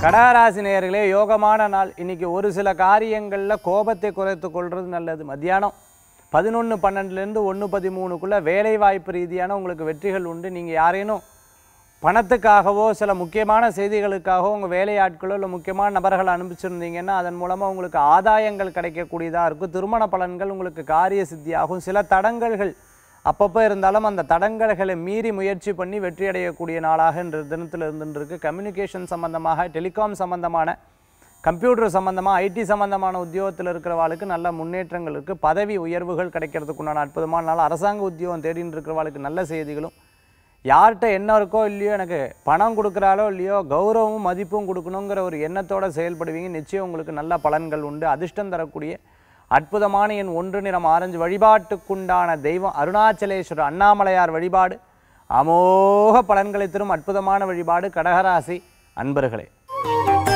கடகராசி நேயர்களே யோகமான நாள் இன்னைக்கு ஒரு சில காரியங்களில் கோபத்தை குறைத்து கொள்வது நல்லது மத்தியானம் பதினொன்று பன்னெண்டுலேருந்து ஒன்று பதிமூணுக்குள்ளே வேலை வாய்ப்பு ரீதியான உங்களுக்கு வெற்றிகள் உண்டு நீங்கள் யாரேனும் பணத்துக்காகவோ சில முக்கியமான செய்திகளுக்காகவோ உங்கள் வேலையாட்களோ இல்லை முக்கியமான நபர்களை அனுப்பிச்சிருந்தீங்கன்னா அதன் மூலமாக உங்களுக்கு ஆதாயங்கள் கிடைக்கக்கூடியதாக இருக்கும் திருமண பலன்கள் உங்களுக்கு காரிய சித்தியாகும் சில தடங்கல்கள் அப்பப்போ இருந்தாலும் அந்த தடங்கல்களை மீறி முயற்சி பண்ணி வெற்றி அடையக்கூடிய நாளாக இன்று தினத்தில் இருந்துருக்கு கம்யூனிகேஷன் சம்பந்தமாக டெலிகாம் சம்பந்தமான கம்ப்யூட்டர் சம்பந்தமாக ஐடி சம்பந்தமான உத்தியோகத்தில் இருக்கிறவாளுக்கு நல்ல முன்னேற்றங்கள் இருக்குது பதவி உயர்வுகள் கிடைக்கிறதுக்குண்டான அற்புதமான நாள் அரசாங்க உத்தியோகம் தேடின்னு இருக்கிறவாளுக்கு நல்ல செய்திகளும் யார்கிட்ட என்ன இருக்கோ இல்லையோ எனக்கு பணம் கொடுக்குறாலோ இல்லையோ கௌரவமும் மதிப்பும் கொடுக்கணுங்கிற ஒரு எண்ணத்தோட செயல்படுவீங்க நிச்சயம் உங்களுக்கு நல்ல பலன்கள் உண்டு அதிர்ஷ்டம் தரக்கூடிய அற்புதமான என் ஒன்று நிறம் ஆரஞ்சு வழிபாட்டுக்குண்டான தெய்வம் அருணாச்சலேஸ்வரர் அண்ணாமலையார் வழிபாடு அமோக பலன்களை தரும் அற்புதமான வழிபாடு கடகராசி அன்பர்களே